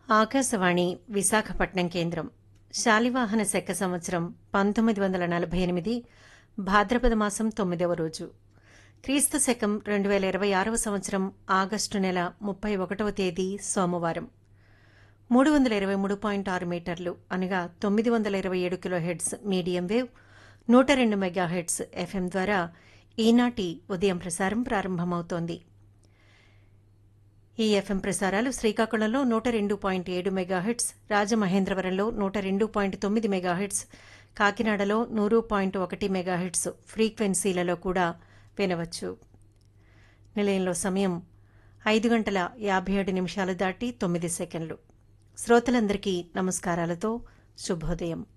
ఆకాశవాణి విశాఖపట్నం కేంద్రం శాలివాహన శక సంవత్సరం పంతొమ్మిది వందల నలభై ఎనిమిది భాద్రపద మాసం తొమ్మిదవ రోజు క్రీస్తు శకం రెండు వేల ఇరవై ఆరవ సంవత్సరం ఆగస్టు నెల ముప్పై ఒకటవ తేదీ సోమవారం మూడు వందల ఇరవై మూడు పాయింట్ ఆరు మీటర్లు అనగా తొమ్మిది వందల ఇరవై ఏడు కిలో హెడ్స్ మీడియం వేవ్ నూట రెండు మెగా హెడ్స్ ఎఫ్ఎం ద్వారా ఈనాటి ఉదయం ప్రసారం ప్రారంభమవుతోంది ఈ ఎఫ్ఎం ప్రసారాలు శ్రీకాకుళంలో నూట రెండు పాయింట్ ఏడు మెగాహెట్స్ రాజమహేంద్రవరంలో నూట రెండు పాయింట్ తొమ్మిది మెగాహెట్స్ కాకినాడలో నూరు పాయింట్ ఒకటి మెగాహెట్స్ ఫ్రీక్వెన్సీలలో కూడా వినవచ్చు నిలయంలో సమయం ఐదు గంటల యాభై ఏడు నిమిషాలు దాటి తొమ్మిది సెకండ్లు శ్రోతలందరికీ నమస్కారాలతో శుభోదయం